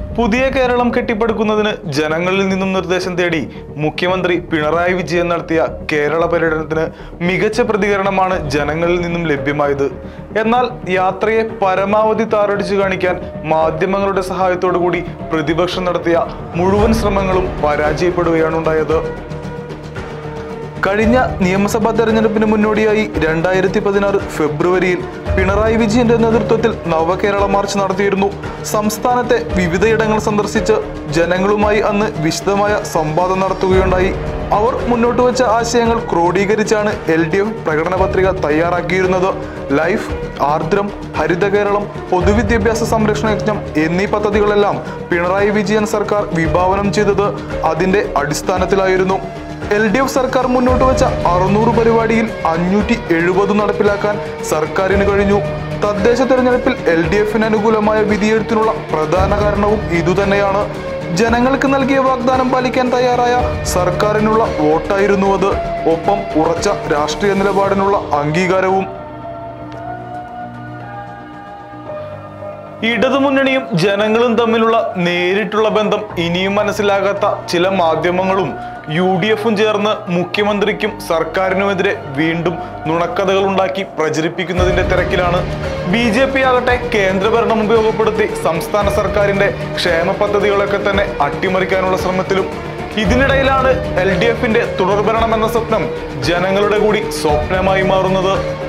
പുതിയ കേരളം കെട്ടിപ്പടുക്കുന്നതിന് ജനങ്ങളിൽ നിന്നും നിർദ്ദേശം തേടി മുഖ്യമന്ത്രി പിണറായി വിജയൻ നടത്തിയ കേരള പര്യടനത്തിന് മികച്ച പ്രതികരണമാണ് ജനങ്ങളിൽ നിന്നും ലഭ്യമായത് എന്നാൽ യാത്രയെ പരമാവധി താറടിച്ചു കാണിക്കാൻ മാധ്യമങ്ങളുടെ സഹായത്തോടു കൂടി പ്രതിപക്ഷം നടത്തിയ മുഴുവൻ ശ്രമങ്ങളും പരാജയപ്പെടുകയാണ് ഉണ്ടായത് കഴിഞ്ഞ നിയമസഭാ തെരഞ്ഞെടുപ്പിന് മുന്നോടിയായി രണ്ടായിരത്തി പതിനാറ് ഫെബ്രുവരിയിൽ പിണറായി വിജയന്റെ നേതൃത്വത്തിൽ നവകേരള മാർച്ച് നടത്തിയിരുന്നു സംസ്ഥാനത്തെ വിവിധയിടങ്ങൾ സന്ദർശിച്ച് ജനങ്ങളുമായി അന്ന് വിശദമായ സംവാദം നടത്തുകയുണ്ടായി അവർ മുന്നോട്ട് വെച്ച ആശയങ്ങൾ ക്രോഡീകരിച്ചാണ് എൽ ഡി എഫ് പ്രകടന പത്രിക തയ്യാറാക്കിയിരുന്നത് ലൈഫ് ആർദ്രം ഹരിത കേരളം പൊതുവിദ്യാഭ്യാസ സംരക്ഷണ യജ്ഞം എന്നീ പദ്ധതികളെല്ലാം പിണറായി വിജയൻ സർക്കാർ വിഭാവനം ചെയ്തത് അതിന്റെ അടിസ്ഥാനത്തിലായിരുന്നു എൽ ഡി എഫ് സർക്കാർ മുന്നോട്ട് വെച്ച അറുന്നൂറ് പരിപാടിയിൽ അഞ്ഞൂറ്റി എഴുപത് നടപ്പിലാക്കാൻ സർക്കാരിന് കഴിഞ്ഞു തദ്ദേശ തെരഞ്ഞെടുപ്പിൽ എൽ ഡി എഫിന് അനുകൂലമായ വിധിയെഴുത്തിനുള്ള പ്രധാന കാരണവും ഇതുതന്നെയാണ് ജനങ്ങൾക്ക് നൽകിയ വാഗ്ദാനം പാലിക്കാൻ തയ്യാറായ സർക്കാരിനുള്ള വോട്ടായിരുന്നു അത് ഒപ്പം ഉറച്ച രാഷ്ട്രീയ നിലപാടിനുള്ള അംഗീകാരവും ഇടതുമുന്നണിയും ജനങ്ങളും തമ്മിലുള്ള നേരിട്ടുള്ള ബന്ധം ഇനിയും മനസ്സിലാകാത്ത ചില മാധ്യമങ്ങളും യു ഡി എഫും ചേർന്ന് മുഖ്യമന്ത്രിക്കും സർക്കാരിനുമെതിരെ വീണ്ടും നുണക്കഥകൾ ഉണ്ടാക്കി പ്രചരിപ്പിക്കുന്നതിന്റെ തിരക്കിലാണ് ബി ജെ പി ആകട്ടെ കേന്ദ്രഭരണം ഉപയോഗപ്പെടുത്തി സംസ്ഥാന സർക്കാരിന്റെ ക്ഷേമ പദ്ധതികളൊക്കെ തന്നെ അട്ടിമറിക്കാനുള്ള ശ്രമത്തിലും ഇതിനിടയിലാണ് എൽ ഡി എഫിന്റെ തുടർഭരണം എന്ന സ്വപ്നം ജനങ്ങളുടെ കൂടി സ്വപ്നമായി മാറുന്നത്